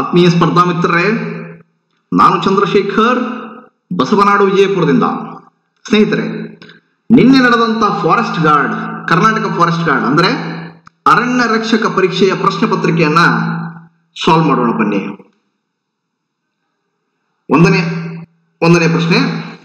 ಆತ್ಮೀಯ ಸ್ಪರ್ಧಾ ಮಿತ್ರರೇ ನಾನು ಚಂದ್ರಶೇಖರ್ ಬಸವನಾಡು ವಿಜಯಪುರದಿಂದ ಸ್ನೇಹಿತರೆ ನಿನ್ನೆ ನಡೆದಂತ forest guard Karnataka forest guard ಅಂದ್ರೆ ಅರಣ್ಯ ರಕ್ಷಕ ಪರೀಕ್ಷೆಯ ಪ್ರಶ್ನೆ ಪತ್ರಿಕೆಯನ್ನ ಸಾಲ್ವ್ ಮಾಡೋಣ ಬನ್ನಿ ಒಂದನೇ ಒಂದನೇ ಪ್ರಶ್ನೆ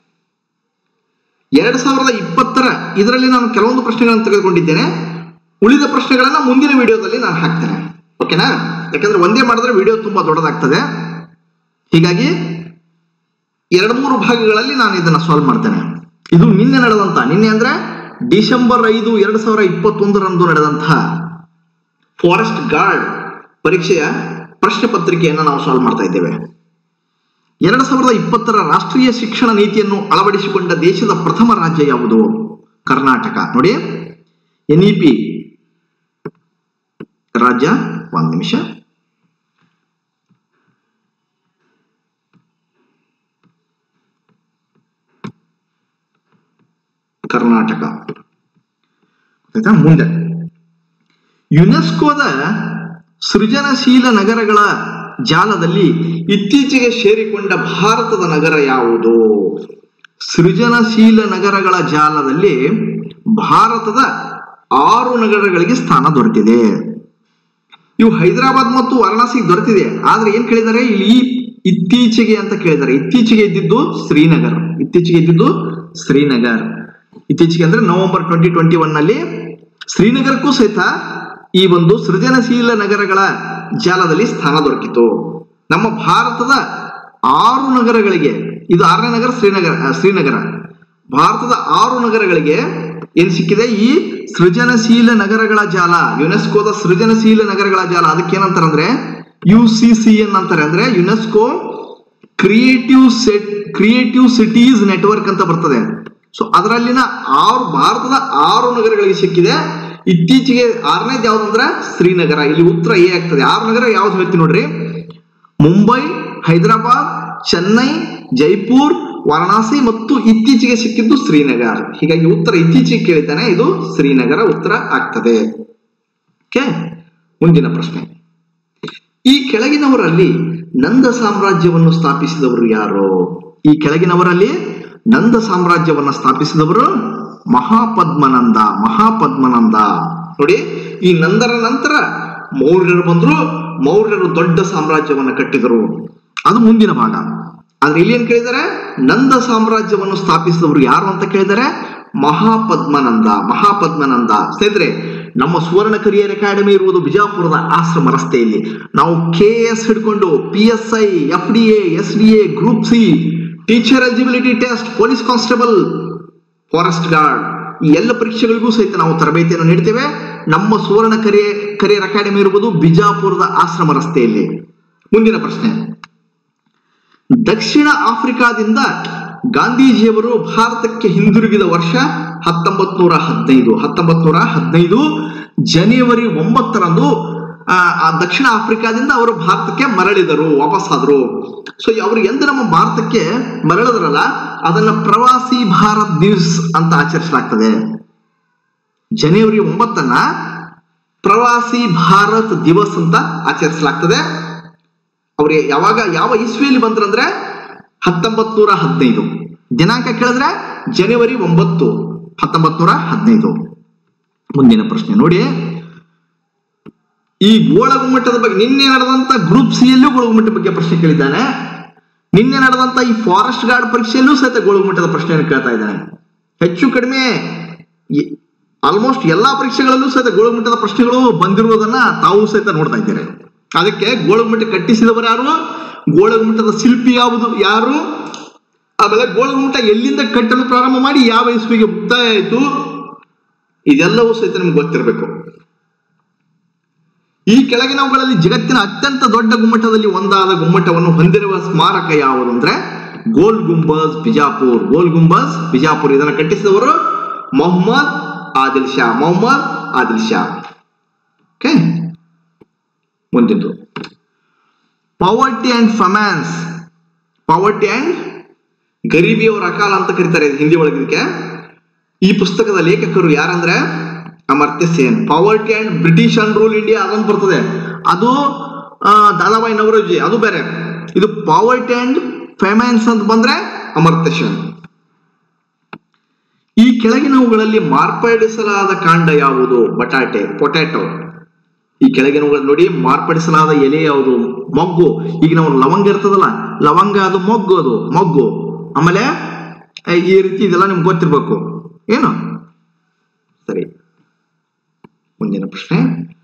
ಎರಡ್ ಸಾವಿರದ ಇಪ್ಪತ್ತರ ಇದರಲ್ಲಿ ನಾನು ಕೆಲವೊಂದು ಪ್ರಶ್ನೆಗಳನ್ನು ತೆಗೆದುಕೊಂಡಿದ್ದೇನೆ ಉಳಿದ ಪ್ರಶ್ನೆಗಳನ್ನ ಮುಂದಿನ ವಿಡಿಯೋದಲ್ಲಿ ನಾನು ಹಾಕ್ತೇನೆ ಓಕೆನಾ ಯಾಕಂದ್ರೆ ಒಂದೇ ಮಾಡಿದ್ರೆ ವಿಡಿಯೋ ತುಂಬಾ ದೊಡ್ಡದಾಗ್ತದೆ ಹೀಗಾಗಿ ಎರಡು ಮೂರು ಭಾಗಗಳಲ್ಲಿ ನಾನು ಇದನ್ನ ಸಾಲ್ವ್ ಮಾಡ್ತೇನೆ ಇದು ನಿನ್ನೆ ನಡೆದಂತ ನಿನ್ನೆ ಅಂದ್ರೆ ಡಿಸೆಂಬರ್ ಐದು ಎರಡ್ ಸಾವಿರ ಇಪ್ಪತ್ತೊಂದರಂದು ನಡೆದಂತಹ ಫಾರೆಸ್ಟ್ ಗಾರ್ಡ್ ಪರೀಕ್ಷೆಯ ಪ್ರಶ್ನೆ ಪತ್ರಿಕೆಯನ್ನು ನಾವು ಸಾಲ್ವ್ ಮಾಡ್ತಾ ಇದ್ದೇವೆ ಎರಡ್ ಸಾವಿರದ ಇಪ್ಪತ್ತರ ರಾಷ್ಟ್ರೀಯ ಶಿಕ್ಷಣ ನೀತಿಯನ್ನು ಅಳವಡಿಸಿಕೊಂಡ ದೇಶದ ಪ್ರಥಮ ರಾಜ್ಯ ಯಾವುದು ಕರ್ನಾಟಕ ನೋಡಿ ಎನ್ ಇ ಪಿ ರಾಜ್ಯ ಒಂದು ನಿಮಿಷ ಕರ್ನಾಟಕ ಆಯ್ತಾ ಮುಂದೆ ಯುನೆಸ್ಕೋದ ಸೃಜನಶೀಲ ನಗರಗಳ ಜಾಲದಲ್ಲಿ ಇತ್ತೀಚೆಗೆ ಸೇರಿಕೊಂಡ ಭಾರತದ ನಗರ ಯಾವುದು ಸೃಜನಶೀಲ ನಗರಗಳ ಜಾಲದಲ್ಲಿ ಭಾರತದ ಆರು ನಗರಗಳಿಗೆ ಸ್ಥಾನ ದೊರೆತಿದೆ ಇವು ಹೈದರಾಬಾದ್ ಮತ್ತು ವಾರಣಾಸಿಗೆ ದೊರೆತಿದೆ ಆದ್ರೆ ಏನ್ ಕೇಳಿದ್ದಾರೆ ಇಲ್ಲಿ ಇತ್ತೀಚೆಗೆ ಅಂತ ಕೇಳಿದ್ದಾರೆ ಇತ್ತೀಚೆಗೆ ಇದ್ದಿದ್ದು ಶ್ರೀನಗರ್ ಇತ್ತೀಚೆಗೆ ಇದ್ದಿದ್ದು ಶ್ರೀನಗರ್ ಇತ್ತೀಚೆಗೆ ಅಂದ್ರೆ ನವೆಂಬರ್ ಟ್ವೆಂಟಿ ಟ್ವೆಂಟಿ ಒನ್ ನಲ್ಲಿ ಶ್ರೀನಗರಕ್ಕೂ ಸಹಿತ ಈ ಒಂದು ಸೃಜನಶೀಲ ನಗರಗಳ ಜಾಲದಲ್ಲಿ ಸ್ಥಾನ ದೊರಕಿತು ನಮ್ಮ ಭಾರತದ ಆರು ನಗರಗಳಿಗೆ ಇದು ಆರನೇ ನಗರ ಶ್ರೀನಗರ ಆ, ಶ್ರೀನಗರ ಭಾರತದ ಆರು ನಗರಗಳಿಗೆ ಏನ್ ಸಿಕ್ಕಿದೆ ಈ ಸೃಜನಶೀಲ ನಗರಗಳ ಜಾಲ ಯುನೆಸ್ಕೋದ ಸೃಜನಶೀಲ ನಗರಗಳ ಜಾಲ ಅದಕ್ಕೆ ಏನಂತಾರೆ ಅಂದ್ರೆ ಯು ಸಿ ಸಿ ಎನ್ ಅಂತಾರೆ ಅಂದ್ರೆ UNESCO creative set creative cities network ಅಂತ ಬರ್ತದೆ ಸೊ ಅದರಲ್ಲಿನ ಆರು ಭಾರತದ ಆರು ನಗರಗಳಿಗೆ ಸಿಕ್ಕಿದೆ ಇತ್ತೀಚೆಗೆ ಆರನೇದು ಯಾವ್ದಂದ್ರೆ ಶ್ರೀನಗರ ಇಲ್ಲಿ ಉತ್ತರ ಎ ಆಗ್ತದೆ ಆರು ನಗರ ಯಾವ್ದು ಹೇಳ್ತೀನಿ ನೋಡ್ರಿ ಮುಂಬೈ ಹೈದರಾಬಾದ್ ಚೆನ್ನೈ ಜೈಪುರ್ ವಾರಣಾಸಿ ಮತ್ತು ಇತ್ತೀಚೆಗೆ ಸಿಕ್ಕಿದ್ದು ಶ್ರೀನಗರ್ ಹೀಗಾಗಿ ಉತ್ತರ ಇತ್ತೀಚೆಗೆ ಕೇಳಿದ್ದಾನೆ ಇದು ಶ್ರೀನಗರ ಉತ್ತರ ಆಗ್ತದೆ ಓಕೆ ಮುಂದಿನ ಪ್ರಶ್ನೆ ಈ ಕೆಳಗಿನವರಲ್ಲಿ ನಂದ ಸಾಮ್ರಾಜ್ಯವನ್ನು ಸ್ಥಾಪಿಸಿದವರು ಯಾರು ಈ ಕೆಳಗಿನವರಲ್ಲಿ ನಂದ ಸಾಮ್ರಾಜ್ಯವನ್ನ ಸ್ಥಾಪಿಸಿದವರು ಮಹಾಪದ್ಮನಂದ ಮಹಾಪದ್ಮನಂದ ನೋಡಿ ಈ ನಂದರ ನಂತರ ಮೌರ್ಯರು ಬಂದ್ರು ಮೌರ್ಯರು ದೊಡ್ಡ ಸಾಮ್ರಾಜ್ಯವನ್ನ ಕಟ್ಟಿದರು ಅದು ಮುಂದಿನ ಭಾಗ ಆದ್ರೆ ಇಲ್ಲಿ ಏನ್ ಕೇಳಿದ್ದಾರೆ ನಂದ ಸಾಮ್ರಾಜ್ಯವನ್ನು ಸ್ಥಾಪಿಸಿದವರು ಯಾರು ಅಂತ ಕೇಳಿದ್ದಾರೆ ಮಹಾಪದ್ಮನಂದ ಮಹಾಪದ್ಮನಂದ ಸ್ನೇಹಿತರೆ ನಮ್ಮ ಸುವರ್ಣ ಕರಿಯರ್ ಅಕಾಡೆಮಿ ಇರುವುದು ಬಿಜಾಪುರದ ಆಶ್ರಮ ರಸ್ತೆಯಲ್ಲಿ ನಾವು ಕೆ ಎಸ್ ಹಿಡ್ಕೊಂಡು P S I F D A S D A group C teacher eligibility test police constable forest guard ಈ ಎಲ್ಲ ಪರೀಕ್ಷೆಗಳಿಗೂ ಸಹಿತ ನಾವು ತರಬೇತಿಯನ್ನು ನೀಡ್ತೇವೆ ನಮ್ಮ ಸುವರ್ಣ ಕರಿಯ ಕರಿಯರ್ ಅಕಾಡೆಮಿ ಇರುವುದು ಬಿಜಾಪುರದ ಆಶ್ರಮ ರಸ್ತೆಯಲ್ಲಿ ಮುಂದಿನ ಪ್ರಶ್ನೆ ದಕ್ಷಿಣ ಆಫ್ರಿಕಾದಿಂದ ಗಾಂಧೀಜಿಯವರು ಭಾರತಕ್ಕೆ ಹಿಂದಿರುಗಿದ ವರ್ಷ ಹತ್ತೊಂಬತ್ ನೂರ ಹದಿನೈದು ಹತ್ತೊಂಬತ್ ನೂರ ಹದಿನೈದು ಜನವರಿ ಒಂಬತ್ತರಂದು ಆ, ಆ ದಕ್ಷಿಣ ಆಫ್ರಿಕಾದಿಂದ ಅವರು ಭಾರತಕ್ಕೆ ಮರಳಿದರು ವಾಪಸ್ಸಾದರು ಸೊ ಅವರು ಎಂದು ನಮ್ಮ ಭಾರತಕ್ಕೆ ಮರಳಿದ್ರಲ್ಲ ಅದನ್ನ ಪ್ರವಾಸಿ ಭಾರತ್ ದಿವ್ಸ್ ಅಂತ ಆಚರಿಸಲಾಗ್ತದೆ ಜನವರಿ ಒಂಬತ್ತನ್ನ ಪ್ರವಾಸಿ ಭಾರತ್ ದಿವಸ್ ಅಂತ ಆಚರಿಸಲಾಗ್ತದೆ ಅವ್ರು ಯಾವಾಗ ಯಾವ ಇಸ್ವಿಯಲ್ಲಿ ಬಂದ್ರಂದ್ರೆ ಹತ್ತೊಂಬತ್ ನೂರ ಹದಿನೈದು ದಿನಾಂಕ ಕೇಳಿದ್ರೆ ಜನವರಿ ಒಂಬತ್ತು ಹತ್ತೊಂಬತ್ ನೂರ ಹದಿನೈದು ಮುಂದಿನ ಪ್ರಶ್ನೆ ನೋಡಿ ಈ ಗೋಳಗುಮ್ಮಟದ ಬಗ್ಗೆ ನಿನ್ನೆ ನಡೆದಂತ ಗ್ರೂಪ್ ಸಿ ಯಲ್ಲೂ ಗೋಳಗುಮ್ಮಟ ಬಗ್ಗೆ ಪ್ರಶ್ನೆ ಕೇಳಿದ್ದಾನೆ ನಿನ್ನೆ ನಡೆದಂತ ಈ ಫಾರೆಸ್ಟ್ ಗಾರ್ಡ್ ಪರೀಕ್ಷೆಯಲ್ಲೂ ಸಹಿತ ಗೋಳಗುಮ್ಮಟದ ಪ್ರಶ್ನೆಯನ್ನು ಕೇಳ್ತಾ ಇದ್ದಾನೆ ಹೆಚ್ಚು ಕಡಿಮೆ ಆಲ್ಮೋಸ್ಟ್ ಎಲ್ಲಾ ಪರೀಕ್ಷೆಗಳಲ್ಲೂ ಸಹಿತ ಗೋಳಗುಮ್ಮಟದ ಪ್ರಶ್ನೆಗಳು ಬಂದಿರುವುದನ್ನ ತಾವು ಸಹಿತ ನೋಡ್ತಾ ಇದ್ದೀರಿ ಅದಕ್ಕೆ ಗೋಳಗುಮ್ಮಟ ಕಟ್ಟಿಸಿದವರು ಯಾರು ಗೋಳಗುಮ್ಮಟದ ಶಿಲ್ಪಿ ಯಾವುದು ಯಾರು ಆಮೇಲೆ ಗೋಳಗುಮ್ಮಟ ಎಲ್ಲಿಂದ ಕಟ್ಟಲು ಪ್ರಾರಂಭ ಮಾಡಿ ಯಾವ ಇಸ್ವಿಗೆ ಮುಕ್ತಾಯ ಆಯಿತು ಇದೆಲ್ಲವೂ ಸಹಿತ ನಿಮ್ಗೆ ಗೊತ್ತಿರಬೇಕು ಈ ಕೆಳಗಿನವುಗಳಲ್ಲಿ ಜಗತ್ತಿನ ಅತ್ಯಂತ ದೊಡ್ಡ ಗುಮ್ಮಟದಲ್ಲಿ ಒಂದಾದ ಗುಮ್ಮಟವನ್ನು ಹೊಂದಿರುವ ಸ್ಮಾರಕ ಯಾವುದು ಅಂದ್ರೆ ಗೋಲ್ ಗುಂಬಜ್ ಬಿಜಾಪುರ್ ಗೋಲ್ ಗುಂಬಜ್ ಬಿಜಾಪುರ್ ಇದನ್ನು ಕಟ್ಟಿಸಿದವರು ಮೊಹಮ್ಮದ್ ಆದಿಲ್ ಶಾ ಮೊಹಮ್ಮದ್ ಆದಿಲ್ ಶಾ ಓಕೆ ಮುಂದಿದ್ದು poverty and finance poverty and ಗರೀಬಿ ಅವರ ಅಕಾಲ ಅಂತ ಕರೀತಾರೆ ಇದು ಹಿಂದಿ ಒಳಗೆ ಇದಕ್ಕೆ ಈ ಪುಸ್ತಕದ ಲೇಖಕರು ಯಾರಂದ್ರೆ Amartya Sen poverty and British and rule India ಅದೊಂದು ಬರ್ತದೆ ಅದು ದಾದಾಬಾಯಿ ನವರೋಜಿ ಅದು ಬೇರೆ ಇದು ಪಾವರ್ಟಿ ಅಂಡ್ ಫೆಮೈನ್ಸ್ ಅಂತ ಬಂದ್ರೆ ಅಮರ್ತ್ಯ ಸೇನ್ ಈ ಕೆಳಗಿನವುಗಳಲ್ಲಿ ಮಾರ್ಪಡಿಸಲಾದ ಕಾಂಡ ಯಾವುದು ಬಟಾಟೆ ಪೊಟ್ಯಾಟೊ ಈ ಕೆಳಗಿನವುಗಳು ನೋಡಿ ಮಾರ್ಪಡಿಸಲಾದ ಎಲೆ ಯಾವುದು ಮೊಗ್ಗು ಈಗ ನಾವು ಲವಂಗ ಇರ್ತದಲ್ಲ ಲವಂಗ ಅದು ಮೊಗ್ಗು ಅದು ಮೊಗ್ಗು ಆಮೇಲೆ ಆ, ಈ ರೀತಿ ಇದೆಲ್ಲ ನಿಮ್ಗೆ ಗೊತ್ತಿರ್ಬೇಕು ಏನು ಸರಿ ಮುಂದಿನ ಪ್ರಶ್ನೆ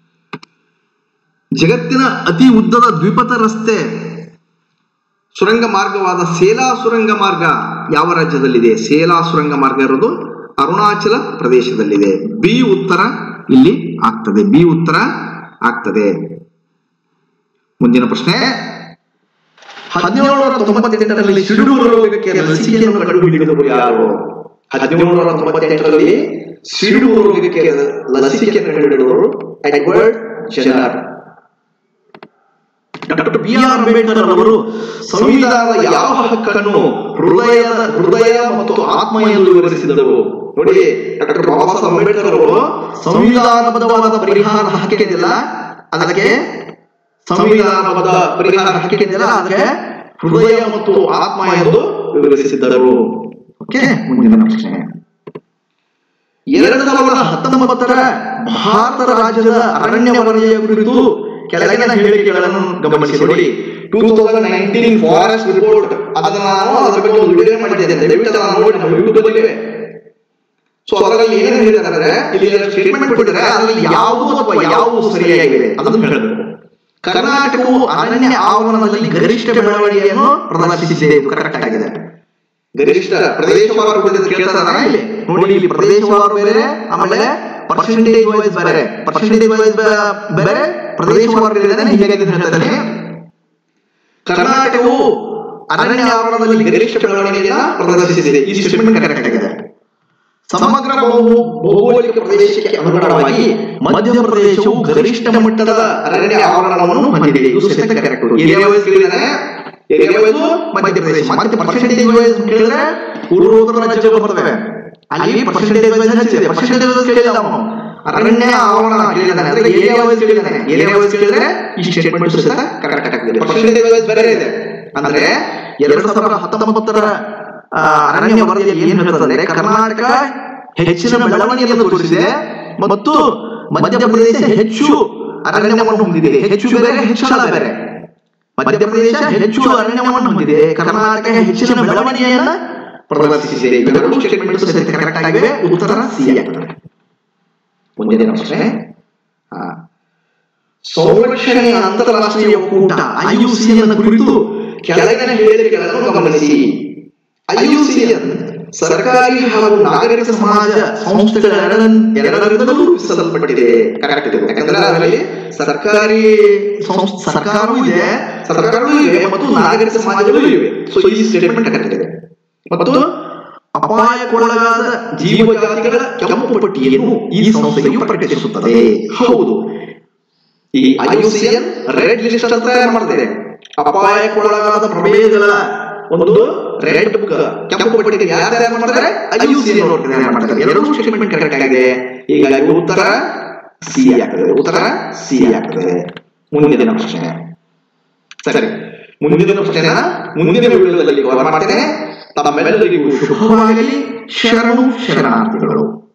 ಜಗತ್ತಿನ ಅತಿ ಉದ್ದದ ದ್ವಿಪಥ ರಸ್ತೆ ಸುರಂಗ ಮಾರ್ಗವಾದ ಸೇಲಾ ಸುರಂಗ ಮಾರ್ಗ ಯಾವ ರಾಜ್ಯದಲ್ಲಿದೆ ಸೇಲಾ ಸುರಂಗ ಮಾರ್ಗ ಇರೋದು ಅರುಣಾಚಲ ಪ್ರದೇಶದಲ್ಲಿದೆ ಬಿ ಉತ್ತರ ಇಲ್ಲಿ ಆಗ್ತದೆ ಬಿ ಉತ್ತರ ಆಗ್ತದೆ ಮುಂದಿನ ಪ್ರಶ್ನೆ ಹದಿನೇಳನೂರ ತೊಂಬತ್ತೆಂಟರಲ್ಲಿ ಸಿಡುಬು ರೋಗಕ್ಕೆ ಲಸಿಕೆಯನ್ನು ಕಂಡುಹಿಡಿದವರು ಯಾರು ಹದಿನೇಳನೂರ ತೊಂಬತ್ತೆಂಟರಲ್ಲಿ ಸಿಡುಬು ರೋಗಕ್ಕೆ ಲಸಿಕೆಯನ್ನು ಕಂಡುಹಿಡಿದವರು Edward Jenner doctor B R Ambedkar ಅವರು ಸಂವಿಧಾನದ ಯಾವ ಹಕ್ಕನ್ನು ಹೃದಯದ ಹೃದಯ ಮತ್ತು ಆತ್ಮ ಎಂದು ವಿವರಿಸಿದರು ನೋಡಿ ಡಾಕ್ಟರ್ ಬಾಬಾ ಸಾಹೇಬ್ ಅಂಬೇಡ್ಕರ್ ಅವರು ಸಂವಿಧಾನಬದ್ಧವಾದ ಪರಿಹಾರ ಹಕ್ಕಿದೆಯಲ್ಲ ಅದಕ್ಕೆ ಸಂವಿಧಾನಬದ್ಧ ಪರಿಹಾರ ಹಕ್ಕಿದೆಯಲ್ಲ ಅದಕ್ಕೆ ಹೃದಯ ಮತ್ತು ಆತ್ಮ ಎಂದು ವಿವರಿಸಿದ್ದರು ಓಕೆ ಮುಂದಿನ ಪ್ರಶ್ನೆ ಎರಡು ಸಾವಿರದ ಹತ್ತೊಂಬತ್ತರ ಭಾರತ ರಾಜ್ಯದ ಅರಣ್ಯ ವಲಯ ಕುರಿತು ಕೆಳಗಿನ ಹೇಳಿಕೆಗಳನ್ನು ಗಮನಿಸಿ ನೋಡಿ two thousand nineteen forest report ಅದನ್ನ ನಾನು ಅದರ ಬಗ್ಗೆ ಒಂದು ವಿಡಿಯೋ ಮಾಡಿದ್ದೇನೆ ದಯವಿಟ್ಟು ಅದನ್ನ ನೋಡಿ ನಮ್ಮ ಯೂಟ್ಯೂಬ್ ಅಲ್ಲಿ ಸೊ ಅದರಲ್ಲಿ ಏನೇನು ಹೇಳಿದ್ದಾರೆ ಅಂದ್ರೆ ಇಲ್ಲಿ ಸ್ಟೇಟ್ಮೆಂಟ್ ಕೊಟ್ಟಿದ್ದಾರೆ ಅದರಲ್ಲಿ ಯಾವುದು ಅಥವಾ ಯಾವುವು ಸರಿಯಾಗಿವೆ ಅದನ್ನು ಹೇಳಬೇಕು ಕರ್ನಾಟಕವು ಅರಣ್ಯ ಆವರಣದಲ್ಲಿ ಗರಿಷ್ಠ ಬೆಳವಣಿಗೆಯನ್ನು ಪ್ರದರ್ಶಿಸಿದೆ ಇದು ಕರೆಕ್ಟ್ ಆಗಿದೆ ಗರಿಷ್ಠ ಪ್ರದೇಶವಾರು ಬಂದಿದ್ದು ಕೇಳ್ತಾರ ಇಲ್ಲಿ ನೋಡಿ ಇಲ್ಲಿ ಪ್ರದೇಶವಾರು ಬೇರೆ ಆಮೇಲೆ ಪರ್ಸೆಂಟೇಜ್ ವೈಸ್ ಬೇರೆ ಪರ್ಸೆಂಟೇಜ್ ವೈಸ್ ಬೇರೆ ಪ್ರದೇಶವಾರು ಬೇರೆ ಹೀಗೆ ಹೇಳ್ತಾರೆ ಕರ್ನಾಟಕವು ಅರಣ್ಯ ಆವರಣದಲ್ಲಿ ಗರಿಷ್ಠ ಬೆಳವಣಿಗೆಯನ್ನು ಪ್ರದರ್ಶಿಸಿದೆ ಈ ಸ್ಟೇಟ್ಮೆಂಟ್ ಕರೆಕ್ಟ್ ಆಗಿದೆ ಸಮಗ್ರ ಬಹು- ಭೌಗೋಳಿಕ ಪ್ರದೇಶಕ್ಕೆ ಅನುಗುಣವಾಗಿ ಮಧ್ಯಪ್ರದೇಶವು ಗರಿಷ್ಠ ಮಟ್ಟದ ಅರಣ್ಯ ಆವರಣವನ್ನು ಹೊಂದಿದೆ ಇದು ಸಹಿತ ಕರೆಕ್ಟ್ ಏರಿಯಾ ವೈಸ್ ಕೇಳಿದರೆ ಏರಿಯಾ ವೈಸ್ ಮಧ್ಯಪ್ರದೇಶ ಮತ್ತೆ ಪರ್ಸೆಂಟೇಜ್ ವೈಸ್ ಕೇಳಿದ್ರೆ ಪೂರ್ವೋತ್ತರ ರಾಜ್ಯಗಳು ಬರ್ತವೆ ಅಲ್ಲಿ ಪರ್ಸೆಂಟೇಜ್ ವೈಸ್ ಹೆಚ್ಚಿದೆ ಪರ್ಸೆಂಟೇಜ್ ವೈಸ್ ಕೇಳಿಲ್ಲ ಅವನು ಅರಣ್ಯ ಆವರಣ ಕೇಳಿದಾನೆ ಅಂದ್ರೆ ಏರಿಯಾ ವೈಸ್ ಕೇಳಿದಾನೆ ಏರಿಯಾ ವೈಸ್ ಕೇಳಿದ್ರೆ ಈ ಸ್ಟೇಟ್ಮೆಂಟ್ ಸಹಿತ ಕರೆಕ್ಟ್ ಆಗ್ತದೆ ಪರ್ಸೆಂಟೇಜ್ ವೈಸ್ ಬೇರೆ ಇದೆ ಅಂದ್ರೆ ಎರಡ್ ಸಾವಿರದ ಹತ್ತೊಂಬತ್ತರ ಆ, ಅರಣ್ಯ ವರದಿಯಲ್ಲಿ ಏನ್ ಹೇಳ್ತದಂದ್ರೆ ಕರ್ನಾಟಕ ಹೆಚ್ಚಿನ ಬೆಳವಣಿಗೆಯನ್ನು ತೋರಿಸಿದೆ ಮತ್ತು ಮಧ್ಯಪ್ರದೇಶ ಹೆಚ್ಚು ಅರಣ್ಯವನ್ನು ಹೊಂದಿದೆ ಹೆಚ್ಚು ಬೇರೆ ಹೆಚ್ಚಳ ಬೇರೆ ಮಧ್ಯಪ್ರದೇಶ ಹೆಚ್ಚು ಅರಣ್ಯವನ್ನು ಹೊಂದಿದೆ ಕರ್ನಾಟಕ ಹೆಚ್ಚಿನ ಬೆಳವಣಿಗೆಯನ್ನ ಪ್ರದರ್ಶಿಸಿದೆ ಇವೆರಡೂ ಸ್ಟೇಟ್ಮೆಂಟ್ ಸಹಿತ ಕರೆಕ್ಟ್ ಆಗಿವೆ ಉತ್ತರ ಸಿ ಆಗ್ತದೆ ಮುಂದಿನ ಪ್ರಶ್ನೆ ಆ, ಸಂರಕ್ಷಣೆಯ ಅಂತಾರಾಷ್ಟ್ರೀಯ ಒಕ್ಕೂಟ ಐಯುಸಿಎನ್ ಕುರಿತು ಕೆಳಗಿನ ಹೇಳಿಕೆಗಳನ್ನು ಗಮನಿಸಿ ಐಯುಸಿಎನ್ ಸರ್ಕಾರಿ ಹಾಗೂ ನಾಗರಿಕ ಸಮಾಜ ಸಂಸ್ಥೆಗಳ ಎರಡನ್- ಎರಡರಿಂದಲೂ ರೂಪಿಸಲ್ಪಟ್ಟಿದೆ ಕರೆಕ್ಟ್ ಇದೆ ಯಾಕಂದ್ರೆ ಅದರಲ್ಲಿ ಸರ್ಕಾರಿ ಸಂಸ್- ಸರ್ಕಾರವೂ ಇದೆ ಸರ್ಕಾರವೂ ಇವೆ ಮತ್ತು ನಾಗರಿಕ ಸಮಾಜಗಳು ಇವೆ ಸೊ ಈ ಸ್ಟೇಟ್ಮೆಂಟ್ ಕರೆಕ್ಟ್ ಇದೆ ಮತ್ತು ಅಪಾಯಕ್ಕೊಳಗಾದ ಜೀವಜಾತಿಗಳ ಕೆಂಪು ಪಟ್ಟಿಯನ್ನು ಈ ಸಂಸ್ಥೆಯು ಪ್ರಕಟಿಸುತ್ತದೆ ಹೌದು ಈ ಐಯುಸಿಎನ್ ರೆಡ್ ಲಿಸ್ಟ್ ಅಂತ ತಯಾರು ಮಾಡ್ತಿದೆ ಅಪಾಯಕ್ಕೊಳಗಾದ ಪ್ರಭೇದಗಳ ಒಂದು ರೆಡ್ ಬುಕ್ ಕೆಂಪು ಪಟ್ಟಿ ಯಾರು ತಯಾರು ಮಾಡ್ತಾರೆ ಐಯುಸಿಎನ್ ಅವರು ತಯಾರು ಮಾಡ್ತಾರೆ ಎರಡೂ ಸ್ಟೇಟ್ಮೆಂಟ್ ಕರೆಕ್ಟ್ ಆಗಿದೆ ಹೀಗಾಗಿ ಉತ್ತರ ಸಿ ಆಗ್ತದೆ ಉತ್ತರ ಸಿ ಆಗ್ತದೆ ಮುಂದಿನ ಪ್ರಶ್ನೆ ಸರಿ ಮುಂದಿನ ಪ್ರಶ್ನೆನ ಮುಂದಿನ ವಿಡಿಯೋದಲ್ಲಿ ಕವರ್ ಮಾಡ್ತೇನೆ ತಮ್ಮೆಲ್ಲರಿಗೂ ಶುಭವಾಗಲಿ ಶರಣು ಶರಣಾರ್ಥಿಗಳು